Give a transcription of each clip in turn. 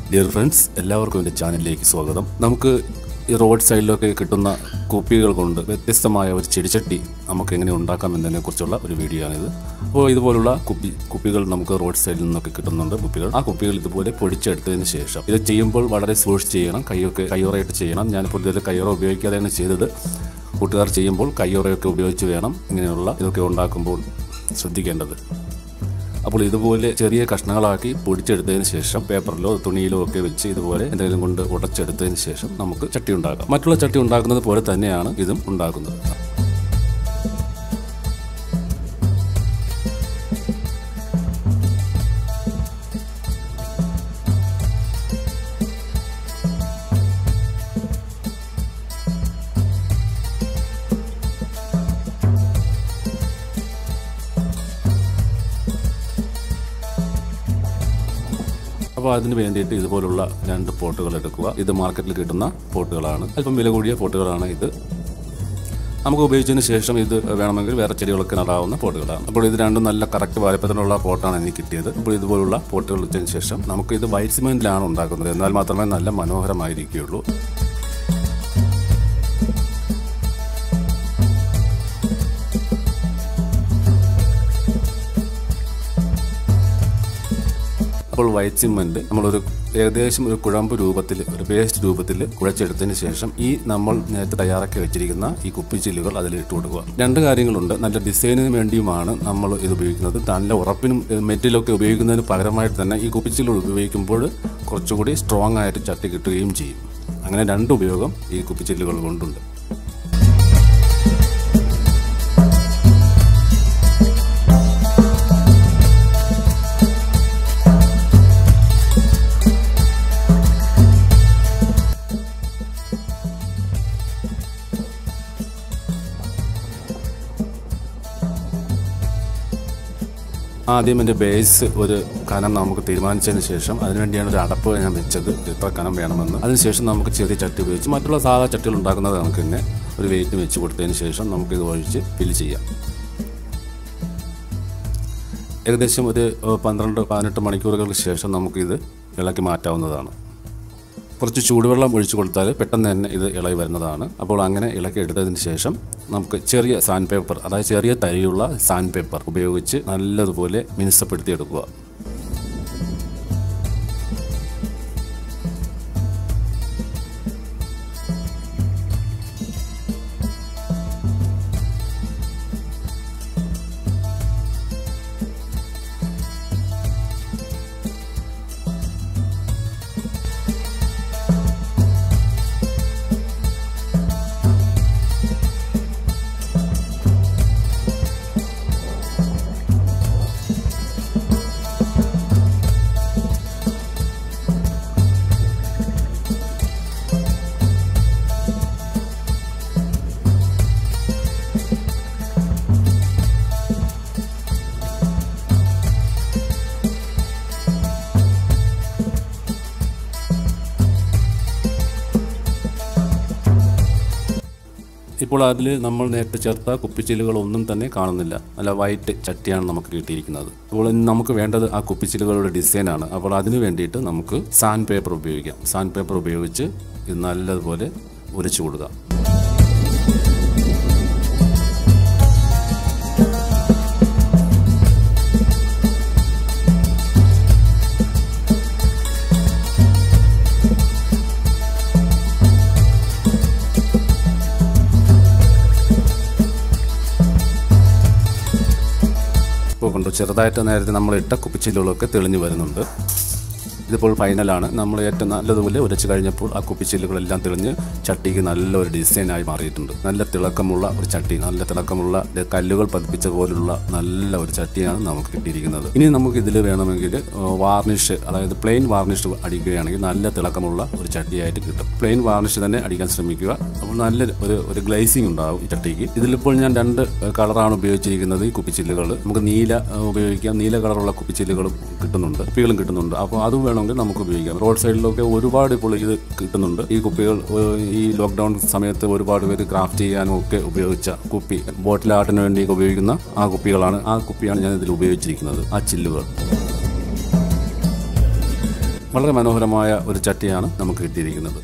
dear friends എല്ലാവർക്കും എൻ്റെ ചാനലിലേക്ക് സ്വാഗതം നമുക്ക് ഈ റോഡ് സൈഡിലൊക്കെ കിട്ടുന്ന കുപ്പികൾ കൊണ്ട് വ്യത്യസ്തമായ ഒരു ചെടിച്ചട്ടി നമുക്ക് എങ്ങനെ ഉണ്ടാക്കാം എന്നതിനെ കുറിച്ചുള്ള ഒരു വീഡിയോ ആണിത് അപ്പോൾ ഇതുപോലുള്ള കുപ്പി കുപ്പികൾ നമുക്ക് റോഡ് സൈഡിൽ നിന്നൊക്കെ കിട്ടുന്നുണ്ട് കുപ്പികൾ ആ കുപ്പികൾ ഇതുപോലെ പൊടിച്ചെടുത്തതിന് ശേഷം ഇത് ചെയ്യുമ്പോൾ വളരെ സൂക്ഷിച്ച് ചെയ്യണം കൈയൊക്കെ കയ്യോറയായിട്ട് ചെയ്യണം ഞാനിപ്പോൾ ഇതിൽ കയ്യോറ ഉപയോഗിക്കാതെയാണ് ചെയ്തത് കൂട്ടുകാർ ചെയ്യുമ്പോൾ കയ്യോറയൊക്കെ ഉപയോഗിച്ച് വേണം ഇങ്ങനെയുള്ള ഇതൊക്കെ ഉണ്ടാക്കുമ്പോൾ ശ്രദ്ധിക്കേണ്ടത് അപ്പോൾ ഇതുപോലെ ചെറിയ കഷ്ണങ്ങളാക്കി പൊടിച്ചെടുത്തതിന് ശേഷം പേപ്പറിലോ തുണിയിലോ ഒക്കെ വെച്ച് ഇതുപോലെ എന്തെങ്കിലും കൊണ്ട് ഉടച്ചെടുത്തതിന് ശേഷം നമുക്ക് ചട്ടി ഉണ്ടാക്കാം മറ്റുള്ള ചട്ടി ഉണ്ടാക്കുന്നത് പോലെ തന്നെയാണ് ഇതും ഉണ്ടാക്കുന്നത് അപ്പോൾ അതിന് വേണ്ടിയിട്ട് ഇതുപോലുള്ള രണ്ട് പോട്ടുകൾ എടുക്കുക ഇത് മാർക്കറ്റിൽ കിട്ടുന്ന പോട്ടുകളാണ് അല്പം വില കൂടിയ പോട്ടുകളാണ് ഇത് നമുക്ക് ഉപയോഗിച്ചതിന് ശേഷം ഇത് വേണമെങ്കിൽ വേറെ ചെടികളൊക്കെ നടാവുന്ന പോട്ടുകളാണ് അപ്പോൾ ഇത് രണ്ടും നല്ല കറക്റ്റ് വലിപ്പത്തിലുള്ള പോട്ടാണ് എനിക്ക് കിട്ടിയത് അപ്പോൾ ഇതുപോലുള്ള പോട്ടുകൾ വെച്ചതിന് ശേഷം നമുക്ക് ഇത് വൈറ്റ് സിമെന്റിലാണ് ഉണ്ടാക്കുന്നത് എന്നാൽ മാത്രമേ നല്ല മനോഹരമായിരിക്കുകയുള്ളൂ അപ്പോൾ വൈറ്റ് സിമെന്റ് നമ്മളൊരു ഏകദേശം ഒരു കുഴമ്പ് രൂപത്തിൽ ഒരു പേസ്റ്റ് രൂപത്തിൽ കുഴച്ചെടുത്തതിന് ശേഷം ഈ നമ്മൾ നേരത്തെ തയ്യാറാക്കി വെച്ചിരിക്കുന്ന ഈ കുപ്പിച്ചില്ലുകൾ അതിൽ ഇട്ട് കൊടുക്കുക രണ്ട് കാര്യങ്ങളുണ്ട് നല്ല ഡിസൈനിന് വേണ്ടിയുമാണ് നമ്മൾ ഇത് ഉപയോഗിക്കുന്നത് നല്ല ഉറപ്പിനും ഏഹ്, മെറ്റിലൊക്കെ ഉപയോഗിക്കുന്നതിന് പകരമായിട്ട് തന്നെ ഈ കുപ്പിച്ചില്ലുകൾ ഉപയോഗിക്കുമ്പോൾ കുറച്ചുകൂടി സ്ട്രോങ് ആയിട്ട് ചട്ടി കിട്ടുകയും ചെയ്യും അങ്ങനെ രണ്ട് ഉപയോഗം ഈ കുപ്പിച്ചില്ലുകൾ കൊണ്ടുണ്ട് ആദ്യം എൻ്റെ ബേസ് ഒരു കനം നമുക്ക് തീരുമാനിച്ചതിന് ശേഷം അതിനുവേണ്ടിയാണ് ഒരു അടപ്പ് ഞാൻ വെച്ചത് എത്ര കനം വേണമെന്ന് അതിനുശേഷം നമുക്ക് ചെറിയ ചട്ടി ഉപയോഗിച്ച് മറ്റുള്ള സാധാ ചട്ടികൾ ഉണ്ടാക്കുന്നത് നമുക്ക് തന്നെ ഒരു വെയിറ്റ് വെച്ച് കൊടുത്തതിന് ശേഷം നമുക്ക് ഇത് ഒഴിച്ച് ഫിൽ ചെയ്യാം ഏകദേശം ഒരു ഏഹ്, പന്ത്രണ്ട് പതിനെട്ട് മണിക്കൂറുകൾക്ക് ശേഷം നമുക്കിത് ഇളക്കി മാറ്റാവുന്നതാണ് കുറച്ച് ചൂടുവെള്ളം ഒഴിച്ചു കൊടുത്താൽ പെട്ടെന്ന് തന്നെ ഇത് ഇളകി വരുന്നതാണ് അപ്പോൾ അങ്ങനെ ഇളക്കി എടുത്തതിന് ശേഷം നമുക്ക് ചെറിയ സാൻഡ് പേപ്പർ അതായത് ചെറിയ തരിയുള്ള സാൻഡ് പേപ്പർ ഉപയോഗിച്ച് നല്ലതുപോലെ മിനുസപ്പെടുത്തി എടുക്കുക ഇപ്പോൾ അതിൽ നമ്മൾ നേരത്തെ ചേർത്ത കുപ്പിച്ചില്ലുകളൊന്നും തന്നെ കാണുന്നില്ല നല്ല വൈറ്റ് ചട്ടിയാണ് നമുക്ക് കിട്ടിയിരിക്കുന്നത് അപ്പോൾ ഇനി നമുക്ക് വേണ്ടത് ആ കുപ്പിച്ചില്ലുകളുടെ ഡിസൈനാണ് അപ്പോൾ അതിന് വേണ്ടിയിട്ട് നമുക്ക് സാൻഡ് പേപ്പർ ഉപയോഗിക്കാം സാൻഡ് പേപ്പർ ഉപയോഗിച്ച് ഇത് നല്ലതുപോലെ ഉരച്ചു കൊടുക്കാം ഇപ്പോൾ കൊണ്ട് ചെറുതായിട്ട് നേരത്തെ നമ്മൾ ഇട്ട കുപ്പിച്ചില്ലുകളൊക്കെ തെളിഞ്ഞു വരുന്നുണ്ട് ഇതിപ്പോൾ ഫൈനലാണ് നമ്മൾ ഏറ്റവും നല്ലതുപോലെ ഉരച്ച് കഴിഞ്ഞപ്പോൾ ആ കുപ്പിച്ചില്ലുകളെല്ലാം തെളിഞ്ഞ് ചട്ടിക്ക് നല്ലൊരു ഡിസൈനായി മാറിയിട്ടുണ്ട് നല്ല തിളക്കമുള്ള ഒരു ചട്ടി നല്ല തിളക്കമുള്ള ഇത് കല്ലുകൾ പതിപ്പിച്ച പോലുള്ള നല്ല ഒരു ചട്ടിയാണ് നമുക്ക് കിട്ടിയിരിക്കുന്നത് ഇനി നമുക്ക് ഇതിൽ വേണമെങ്കിൽ വാർണിഷ് അതായത് പ്ലെയിൻ വാർണിഷ് അടിക്കുകയാണെങ്കിൽ നല്ല തിളക്കമുള്ള ഒരു ചട്ടിയായിട്ട് കിട്ടും പ്ലെയിൻ വാർണിഷ് തന്നെ അടിക്കാൻ ശ്രമിക്കുക അപ്പോൾ നല്ല ഒരു ഒരു ഗ്ലേസിംഗ് ഉണ്ടാവും ഈ ചട്ടിക്ക് ഇതിലിപ്പോൾ ഞാൻ രണ്ട് കളറാണ് ഉപയോഗിച്ചിരിക്കുന്നത് ഈ കുപ്പിച്ചില്ലുകൾ നമുക്ക് നീല ഏഹ്, ഉപയോഗിക്കാം നീല കളറുള്ള കുപ്പിച്ചില്ലുകളും കിട്ടുന്നുണ്ട് കുപ്പികളും കിട്ടുന്നുണ്ട് അപ്പോൾ അത് വേണമെങ്കിൽ നമുക്ക് ഉപയോഗിക്കാം റോഡ് സൈഡിലൊക്കെ ഒരുപാട് ഇപ്പോൾ ഇത് കിട്ടുന്നുണ്ട് ഈ കുപ്പികൾ ഏഹ്, ഈ ലോക്ക്ഡൗൺ സമയത്ത് ഒരുപാട് പേര് ക്രാഫ്റ്റ് ചെയ്യാനും ഒക്കെ ഉപയോഗിച്ച കുപ്പി ബോട്ടിൽ ആർട്ടിന് വേണ്ടിയൊക്കെ ഉപയോഗിക്കുന്ന ആ കുപ്പികളാണ് ആ കുപ്പിയാണ് ഞാൻ ഇതിൽ ഉപയോഗിച്ചിരിക്കുന്നത് ആ ചില്ലുകൾ വളരെ മനോഹരമായ ഒരു ചട്ടിയാണ് നമുക്ക് കിട്ടിയിരിക്കുന്നത്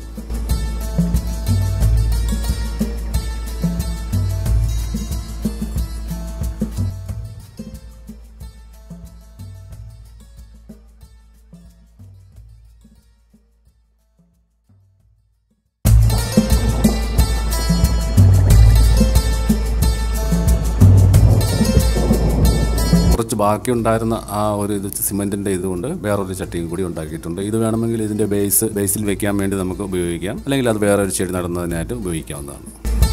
കുറച്ച് ബാക്കിയുണ്ടായിരുന്ന ആ ഒരു ഇത് സിമെൻറ്റിൻ്റെ ഇതുകൊണ്ട് വേറൊരു ചട്ടിയും കൂടി ഉണ്ടാക്കിയിട്ടുണ്ട് ഇത് വേണമെങ്കിൽ ഇതിൻ്റെ ബേസ് ബേസിൽ വെക്കാൻ വേണ്ടി നമുക്ക് ഉപയോഗിക്കാം അല്ലെങ്കിൽ അത് വേറൊരു ചെടി നടുന്നതിനായിട്ട് ഉപയോഗിക്കാവുന്നതാണ്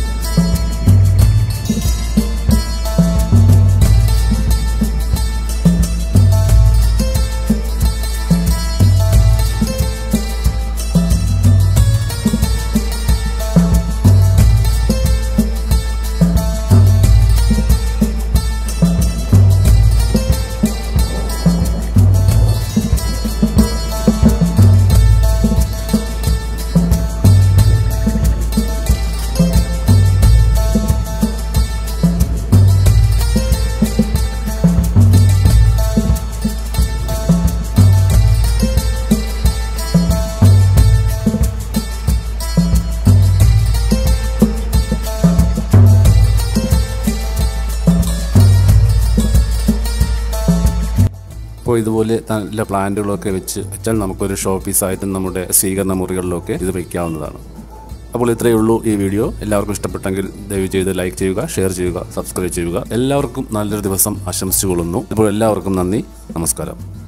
അപ്പോൾ ഇതുപോലെ നല്ല പ്ലാന്റുകളൊക്കെ വെച്ച് വെച്ചാൽ നമുക്കൊരു ഷോ പീസായിട്ടും നമ്മുടെ സ്വീകരണ മുറികളിലൊക്കെ ഇത് വയ്ക്കാവുന്നതാണ് അപ്പോൾ ഇത്രയേ ഉള്ളൂ ഈ വീഡിയോ എല്ലാവർക്കും ഇഷ്ടപ്പെട്ടെങ്കിൽ ദയവ് ചെയ്ത് ലൈക്ക് ചെയ്യുക ഷെയർ ചെയ്യുക സബ്സ്ക്രൈബ് ചെയ്യുക എല്ലാവർക്കും നല്ലൊരു ദിവസം ആശംസിച്ചുകൊള്ളുന്നു ഇപ്പോൾ എല്ലാവർക്കും നന്ദി നമസ്കാരം